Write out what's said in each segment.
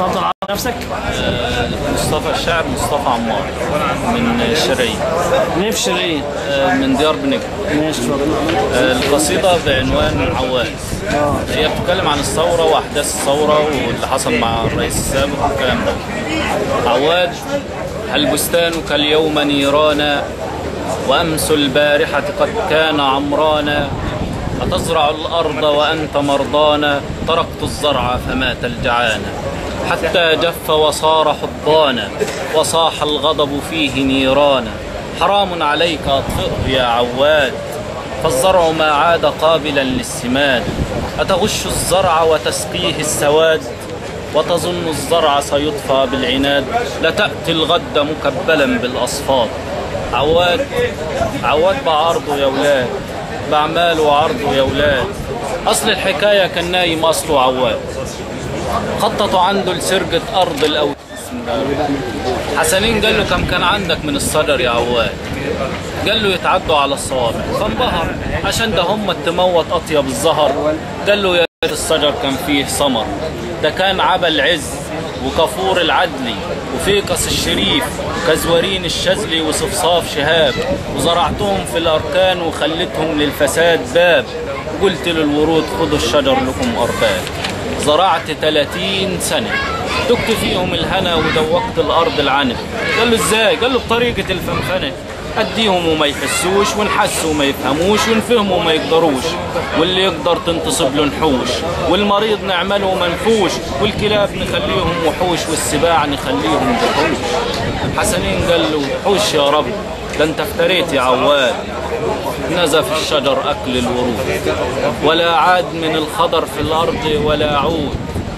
تفضل عرف نفسك مصطفى الشاعر مصطفى عمار من الشرقية ليه في الشرقية؟ آه، من ديار بنجم ماشي اتفضل آه، القصيدة بعنوان عواز هي بتتكلم عن الثورة وأحداث الثورة واللي حصل مع الرئيس السابق والكلام ده عواد هل بستانك اليوم نيرانا وأمس البارحة قد كان عمرانا أتزرع الأرض وأنت مرضانا تركت الزرع فمات الجعانا حتى جف وصار حضانا وصاح الغضب فيه نيرانا حرام عليك أطفئه يا عواد فالزرع ما عاد قابلا للسماد أتغش الزرع وتسقيه السواد وتظن الزرع سيطفى بالعناد لتأتي الغد مكبلا بالأصفاد عواد عواد بعرضه يا ولاد بعمال وعرضه يا ولاد أصل الحكاية كان نايم أصله عواد خططوا عنده لسرقة أرض الأولاد حسنين قال له كم كان عندك من الصدر يا عواد قال له يتعدوا على الصوابع فانبهر عشان ده هم تموت أطيب الزهر قال له يا ريت الشجر كان فيه ثمر ده كان عبا العز وكفور العدلي وفيقس الشريف وكزورين الشزلي وصفصاف شهاب وزرعتهم في الأركان وخليتهم للفساد باب وقلت للورود خذوا الشجر لكم أرباب زرعت 30 سنة دكت فيهم الهنا ودوقت الأرض العنب قال له ازاي؟ قال له بطريقة الفنفنة أديهم وما يحسوش ونحسوا وما يفهموش ونفهموا وما يقدروش واللي يقدر تنتصب له نحوش والمريض نعمله منفوش والكلاب نخليهم وحوش والسباع نخليهم جحوش حسنين قال له حوش يا رب ده انت افتريت يا عواد نزف الشجر أكل الورود ولا عاد من الخضر في الأرض ولا عود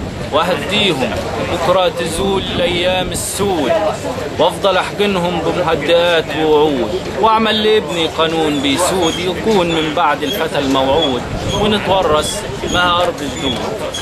وهديهم بكرة تزول الأيام السود وافضل أحقنهم بمهدئات ووعود واعمل لابني قانون بيسود يكون من بعد الفتى الموعود ونتورث مع أرض الدود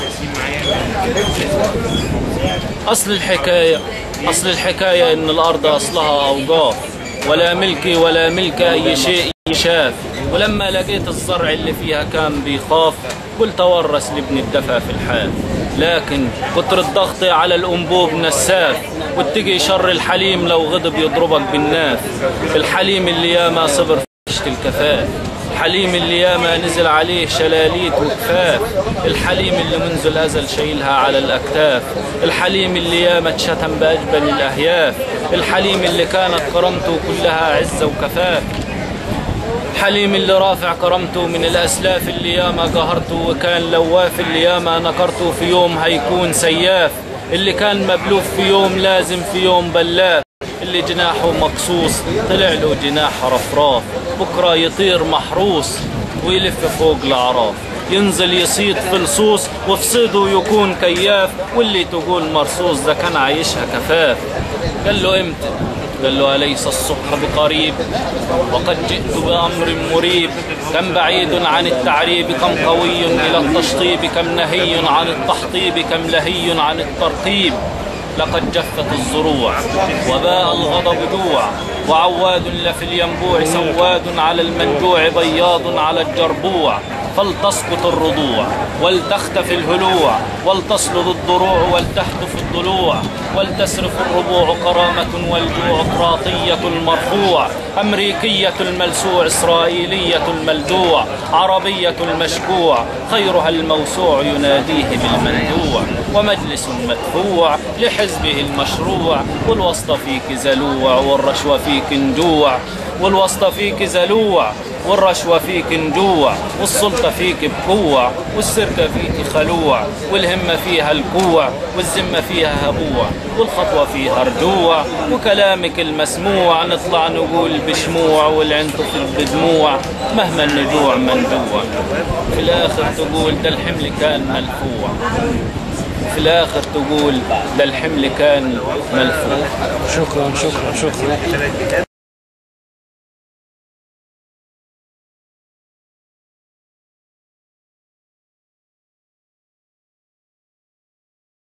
أصل الحكاية أصل الحكاية إن الأرض أصلها أوقاف ولا ملكي ولا ملك أي شيء شاف ولما لقيت الزرع اللي فيها كان بيخاف قلت ورث لابن الدفا في الحال لكن كتر الضغط على الأنبوب نساف واتقي شر الحليم لو غضب يضربك بالناف الحليم اللي ياما صبر في الكفاف الحليم اللي ياما نزل عليه شلاليت وكفاف الحليم اللي منذ الأزل شايلها على الأكتاف الحليم اللي ياما اتشتم بأجبل الأهياف الحليم اللي كانت كرامته كلها عزة وكفاف حليم اللي رافع كرامته من الأسلاف اللي ياما قهرته وكان لواف اللي ياما نكرته في يوم هيكون سياف اللي كان مبلوف في يوم لازم في يوم بلاف اللي جناحه مقصوص طلع له جناح رفراف بكرة يطير محروس ويلف فوق الأعراف ينزل يصيد في لصوص وفي صيده يكون كياف واللي تقول مرصوص ده كان عايشها كفاف قال له امتى قال له أليس الصبح بقريب وقد جئت بأمر مريب كم بعيد عن التعريب كم قوي إلى التشطيب كم نهي عن التحطيب كم لهي عن الترقيب لقد جفت الزروع وباء الغضب جوع وعواد لفي الينبوع سواد على المنجوع بياض على الجربوع فلتسقط الرضوع ولتختفي الهلوع ولتصلد الضروع ولتهتف الضلوع ولتسرف الربوع كرامة والجوع قراطية المرفوع أمريكية الملسوع إسرائيلية الملدوع عربية المشكوع خيرها الموسوع يناديه بالمندوع ومجلس مدفوع لحزبه المشروع والوسط فيك زلوع والرشوة فيك نجوع والوسط فيك زلوع والرشوة فيك نجوع والسلطة فيك بقوع والسرقة فيك خلوع والهمة فيها الكوع والذمة فيها هبوع والخطوة فيها رجوع وكلامك المسموع نطلع نقول بشموع والعين تطل بدموع مهما النجوع منجوع في الآخر تقول ده الحمل كان ملفوع في الآخر تقول ده الحمل كان ملفوع شكرا شكرا شكرا